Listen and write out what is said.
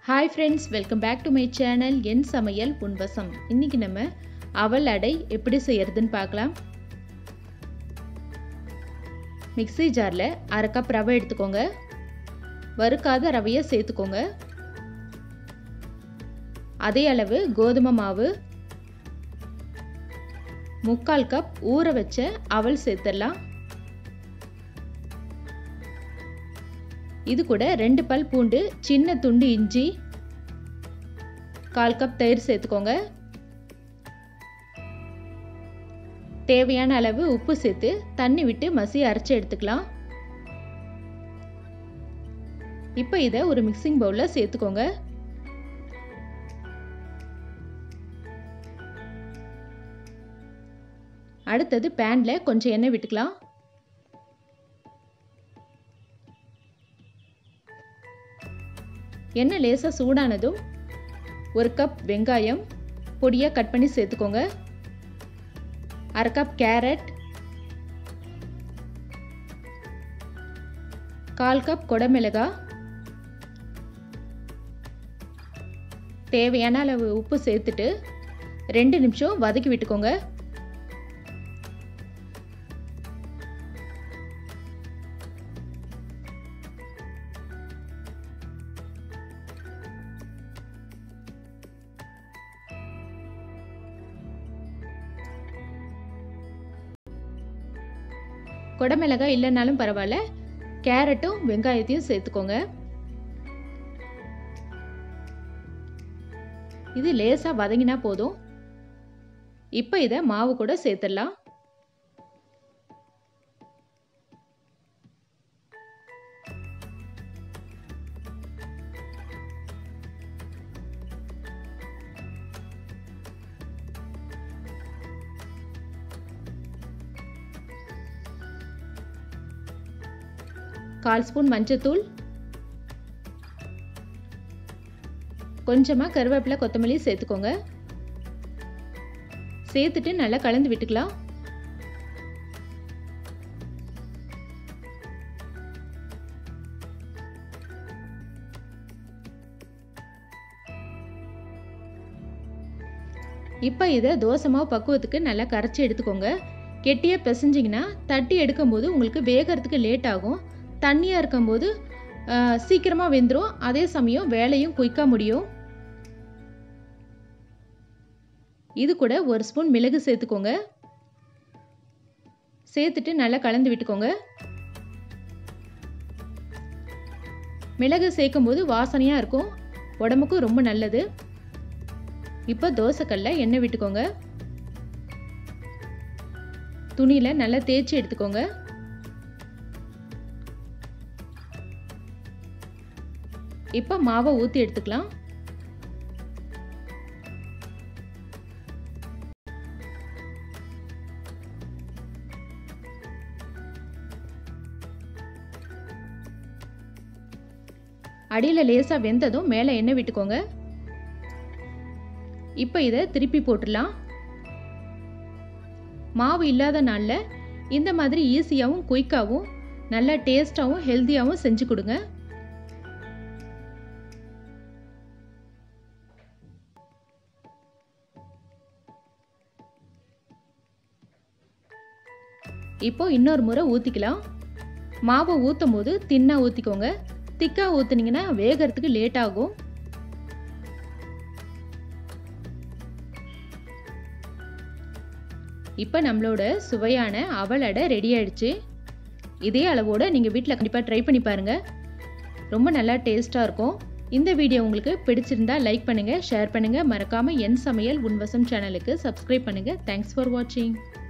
hi friends welcome back to my channel என் சமையல் உன்வசம் இன்றைக்கி நம்ம அவல் அடை எப்படி செய்யறதுன்னு பார்க்கலாம் மிக்ஸி ஜாரில் அரை கப் ரவை எடுத்துக்கோங்க வறுக்காத ரவையை சேர்த்துக்கோங்க அதே அளவு கோதுமை மாவு முக்கால் கப் ஊற வச்ச அவல் சேர்த்துடலாம் இது கூட ரெண்டு பல் பூண்டு சின்ன துண்டு இஞ்சி கால் கப் தயிர் சேர்த்துக்கோங்க தேவையான அளவு உப்பு சேர்த்து தண்ணி விட்டு மசி அரைச்சி எடுத்துக்கலாம் இப்போ இதை ஒரு மிக்சிங் பவுலில் சேர்த்துக்கோங்க அடுத்தது பேனில் கொஞ்சம் எண்ணெய் விட்டுக்கலாம் எண்ணெய் லேசாக சூடானதும் ஒரு கப் வெங்காயம் பொடியாக கட் பண்ணி சேர்த்துக்கோங்க அரை கப் கேரட் கால் கப் கொடமிளகா தேவையான அளவு உப்பு சேர்த்துட்டு ரெண்டு நிமிஷம் வதக்கி விட்டுக்கோங்க குடமிளகாய் இல்லைனாலும் பரவாயில்ல கேரட்டும் வெங்காயத்தையும் சேர்த்துக்கோங்க இது லேசாக வதங்கினா போதும் இப்போ இதை மாவு கூட சேர்த்துடலாம் கால் ஸ்பூன் மஞ்சத்தூள் கொஞ்சமாக கருவேப்பிலை கொத்தமல்லி சேர்த்துக்கோங்க சேர்த்துட்டு நல்லா கலந்து விட்டுக்கலாம் இப்போ இதை தோசை மாவு பக்குவத்துக்கு நல்லா கரைச்சி எடுத்துக்கோங்க கெட்டியாக பிசைஞ்சிங்கன்னா தட்டி எடுக்கும்போது உங்களுக்கு வேகிறதுக்கு லேட் ஆகும் தண்ணியாக இருக்கும்போது சீக்கிரமாக வெந்துடும் அதே சமயம் வேலையும் குயிக்காக முடியும் இது கூட ஒரு ஸ்பூன் மிளகு சேர்த்துக்கோங்க சேர்த்துட்டு நல்லா கலந்து விட்டுக்கோங்க மிளகு சேர்க்கும்போது வாசனையாக இருக்கும் உடம்புக்கும் ரொம்ப நல்லது இப்போ தோசைக்கல்ல எண்ணெய் விட்டுக்கோங்க துணியில் நல்லா தேய்ச்சி எடுத்துக்கோங்க இப்போ மாவை ஊற்றி எடுத்துக்கலாம் அடியில் லேசாக வெந்ததும் மேலே எண்ணெய் விட்டுக்கோங்க இப்போ இதை திருப்பி போட்டுடலாம் மாவு இல்லாத நாளில் இந்த மாதிரி ஈஸியாகவும் குயிக்காகவும் நல்ல டேஸ்டாகவும் ஹெல்த்தியாகவும் செஞ்சு கொடுங்க இப்போ இன்னொரு முறை ஊற்றிக்கலாம் மாவை ஊற்றும் போது தின்னா ஊற்றிக்கோங்க திக்காக ஊற்றுனீங்கன்னா வேகிறதுக்கு லேட் ஆகும் இப்போ நம்மளோட சுவையான அவல் அடை ரெடி ஆயிடுச்சு இதே அளவோடு நீங்கள் வீட்டில் கண்டிப்பாக ட்ரை பண்ணி பாருங்கள் ரொம்ப நல்லா டேஸ்ட்டாக இருக்கும் இந்த வீடியோ உங்களுக்கு பிடிச்சிருந்தா லைக் பண்ணுங்கள் ஷேர் பண்ணுங்கள் மறக்காமல் என் சமையல் உன்வசம் சேனலுக்கு சப்ஸ்கிரைப் பண்ணுங்கள் தேங்க்ஸ் ஃபார் வாட்சிங்